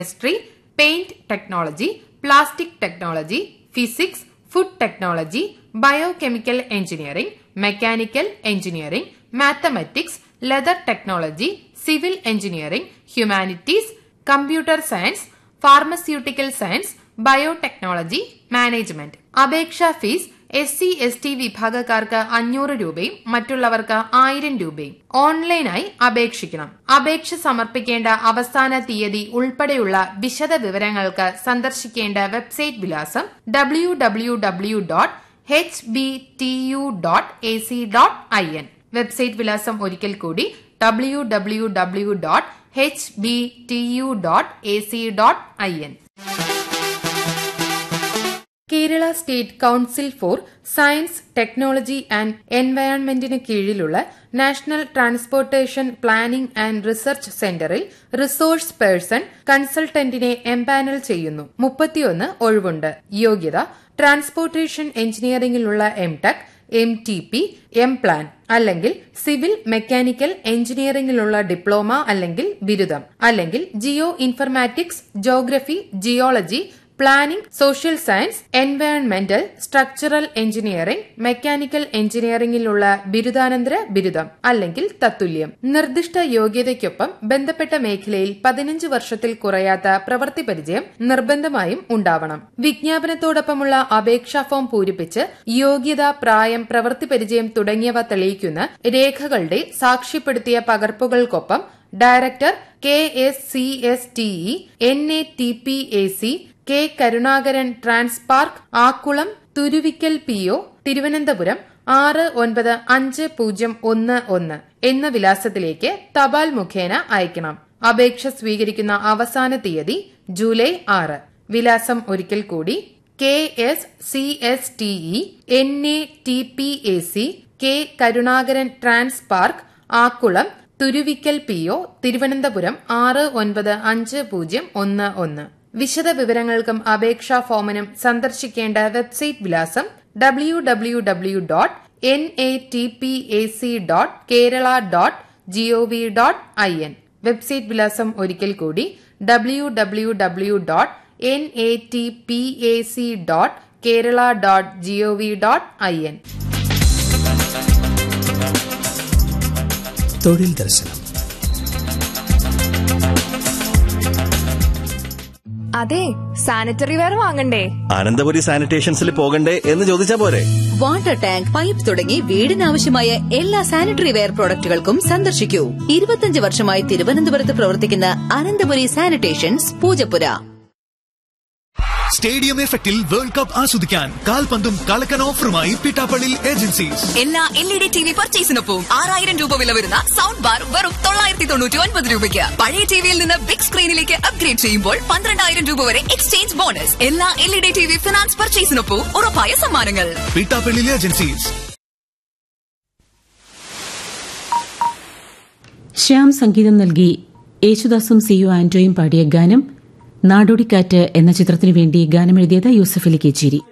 chemistry paint technology plastic technology physics food technology biochemical engineering mechanical engineering mathematics leather technology civil engineering humanities computer science pharmaceutical science biotechnology management അപേക്ഷാ fees S C S T വിഭാഗക്കാർക്ക് അഞ്ഞൂറ് രൂപയും മറ്റുള്ളവർക്ക് ആയിരം രൂപയും ഓൺലൈനായി അപേക്ഷിക്കണം അപേക്ഷ സമർപ്പിക്കേണ്ട അവസാന തീയതി ഉൾപ്പെടെയുള്ള വിശദ വിവരങ്ങൾക്ക് സന്ദർശിക്കേണ്ട വെബ്സൈറ്റ് വിലാസം W W W dot H B T U dot A C dot I N website വിലാസം ഒരിക്കൽ കൂടി W W W dot H B T U dot A C dot I N Kerala state council for science technology and എൻവയോൺമെന്റിന് കീഴിലുള്ള national transportation planning and research സെന്ററിൽ resource person കൺസൾട്ടന്റിനെ empanel ചെയ്യുന്നു മുപ്പത്തിയൊന്ന് ഒഴിവുണ്ട് യോഗ്യത ട്രാൻസ്പോർട്ടേഷൻ എഞ്ചിനീയറിംഗിലുള്ള M Tech M T P M plan അല്ലെങ്കിൽ സിവിൽ മെക്കാനിക്കൽ എഞ്ചിനീയറിംഗിലുള്ള ഡിപ്ലോമ അല്ലെങ്കിൽ ബിരുദം അല്ലെങ്കിൽ geoinformatics geography geology planning social science എൻവയോൺമെന്റൽ സ്ട്രക്ചറൽ എഞ്ചിനീയറിംഗ് മെക്കാനിക്കൽ എഞ്ചിനീയറിംഗിലുള്ള ബിരുദാനന്തര ബിരുദം അല്ലെങ്കിൽ തത്തുല്യം നിർദ്ദിഷ്ട യോഗ്യതയ്ക്കൊപ്പം ബന്ധപ്പെട്ട മേഖലയിൽ പതിനഞ്ച് വർഷത്തിൽ കുറയാത്ത പ്രവൃത്തി പരിചയം നിർബന്ധമായും ഉണ്ടാവണം വിജ്ഞാപനത്തോടൊപ്പമുള്ള അപേക്ഷാ ഫോം പൂരിപ്പിച്ച് യോഗ്യത പ്രായം പ്രവൃത്തി പരിചയം തുടങ്ങിയവ തെളിയിക്കുന്ന രേഖകളുടെ സാക്ഷ്യപ്പെടുത്തിയ പകർപ്പുകൾക്കൊപ്പം director K S C S T E N A T P A C K Karunakaran Transpark Akkulam Thuruvikkal P O Thiruvananthapuram ആറ് ഒൻപത് അഞ്ച് പൂജ്യം ഒന്ന് ഒന്ന് എന്ന വിലാസത്തിലേക്ക് തപാൽ മുഖേന അയക്കണം അപേക്ഷ സ്വീകരിക്കുന്ന അവസാന തീയതി ജൂലൈ ആറ് വിലാസം ഒരിക്കൽ കൂടി K S C S T E N A T P A C K Karunakaran Transpark Akkulam Thuruvikkal P O Thiruvananthapuram ആറ് ഒൻപത് അഞ്ച് പൂജ്യം ഒന്ന് ഒന്ന് വിശദ വിവരങ്ങൾക്കും അപേക്ഷാ ഫോമിനും സന്ദർശിക്കേണ്ട വെബ്സൈറ്റ് വിലാസം W W W dot N A T P A C dot Kerala dot gov dot I N website വിലാസം ഒരിക്കൽ കൂടി W W W dot N A T P A C dot Kerala dot gov dot I N തൊഴിൽ ദർശനം അതെ sanitary ware വാങ്ങണ്ടേ അനന്തപുരി സാനിറ്റേഷൻസിൽ പോകണ്ടേ എന്ന് ചോദിച്ചാ പോരെ വാട്ടർ ടാങ്ക് പൈപ്പ് തുടങ്ങി വീടിനാവശ്യമായ എല്ലാ സാനിറ്ററി വെയർ പ്രോഡക്റ്റുകൾക്കും സന്ദർശിക്കൂ ഇരുപത്തിയഞ്ച് വർഷമായി തിരുവനന്തപുരത്ത് പ്രവർത്തിക്കുന്ന അനന്തപുരി സാനിറ്റേഷൻസ് പൂജപ്പുര സ്റ്റേഡിയം എഫക്റ്റിൽ വേൾഡ് കപ്പ് ആസ്വദിക്കാൻ കാൽപന്തും കളക്കൻ ഓഫറുമായി പിട്ടാപ്പള്ളി ഏജൻസീസ് എല്ലാ L E D T V പർച്ചേസിനൊപ്പം ആറായിരം രൂപ വില വരുന്ന സൗണ്ട് ബാർ വെറും തൊള്ളായിരത്തി തൊണ്ണൂറ്റി ഒൻപത് രൂപയ്ക്ക് പഴയ ടിവിയിൽ നിന്ന് ബിഗ് സ്ക്രീനിലേക്ക് അപ്ഗ്രേഡ് ചെയ്യുമ്പോൾ പന്ത്രണ്ടായിരം രൂപ വരെ എക്സ്ചേഞ്ച് ബോണസ് എല്ലാ L E D T V finance പർച്ചേസിനൊപ്പം ഉറപ്പായ സമ്മാനങ്ങൾ പിട്ടാപ്പള്ളി ഏജൻസീസ് ശ്യാം സംഗീതം നൽകി യേശുദാസും സി യു ആന്റോയും പാടിയ ഗാനം നാടോടിക്കാറ്റ് എന്ന ചിത്രത്തിനു വേണ്ടി ഗാനമെഴുതിയത് യൂസഫ് അലി കേച്ചേരി